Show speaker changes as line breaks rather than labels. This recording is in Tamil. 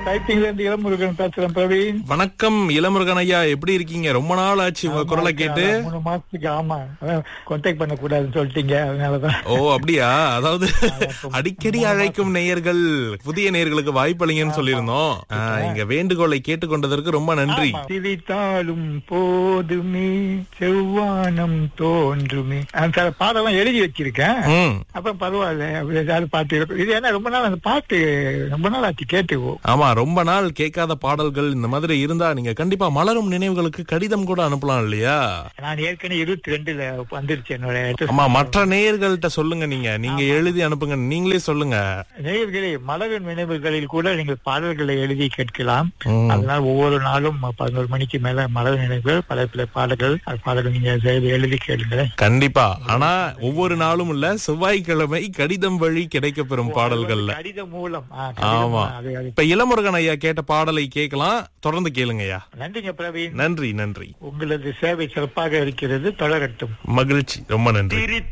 டைப்பிங்ல இருந்து இளமுருகன் பேசுறேன் பிரவீன்
வணக்கம் இளமுருகன் ஐயா எப்படி இருக்கீங்க ரொம்ப நாள் ஆச்சு உங்க குரலை கேட்டு
அதான் மூணு மாசத்துக்கு ஆமா கான்டாக்ட் பண்ண கூடாதுன்னு சொல்லிட்டீங்க அதனாலதான்
ஓ அப்படியா அதாவது அடிக்கடி அழைக்கும் நேயர்கள் புதிய நேயர்களுக்கு வாய்ப்பளிங்கன்னு சொல்லியிருந்தோம் ஆ, எங்க வேண்டுகோளை கேட்டுக்கொண்டதற்கு ரொம்ப நன்றி
ஆமா. சிரித்தாலும் போதுமே செவ்வானம் தோன்றுமே அந்த சில பாடலாம் எழுதி வச்சிருக்கேன்
ம்
அப்ப பரவாயில்ல அப்படி ஏதாவது பாட்டு இருக்கும். இது என்ன ரொம்ப நாள் அந்த பாட்டு ரொம்ப நாள் ஆச்சு கேட்டு
ஆமா ரொம்ப நாள் கேட்காத பாடல்கள் இந்த மாதிரி இருந்தா நீங்க கண்டிப்பா மலரும் நினைவுகளுக்கு கடிதம் கூட அனுப்பலாம் இல்லையா
நான் ஏற்கனவே இருபத்தி ரெண்டுல வந்துருச்சு என்னோட
ஆமா மற்ற நேயர்கள்ட்ட சொல்லுங்க நீங்க நீங்க எழுதி அனுப்புங்க நீங்களே சொல்லுங்க
நேயர்களே மலரின் நினைவுகளில் கூட நீங்கள் பாடல்களை எழுதி கேட்கலாம்
ம்.
அதனால் ஒவ்வொரு நாளும் பதினோரு மணிக்கு மேல மலர் நினைவுகள் பல பல பாடல்கள் அது பாடல்கள் நீங்க எழுதி- எழுதி கேளுங்களேன்
கண்டிப்பா ஆனா ஒவ்வொரு நாளும் இல்ல செவ்வாய்க்கிழமை கடிதம் வழி கிடைக்கப்பெறும் பாடல்கள்ல
கடிதம் மூலம் ஆ, கடிதம்
ஆமா
அது- அது-
இப்ப இளமுருகன் ஐயா கேட்ட பாடலை கேட்கலாம் தொடர்ந்து கேளுங்கய்யா
நன்றிங்க பிரவீன்
நன்றி நன்றி
உங்களது சேவை சிறப்பாக இருக்கிறது தொடரட்டும்
மகிழ்ச்சி ரொம்ப நன்றி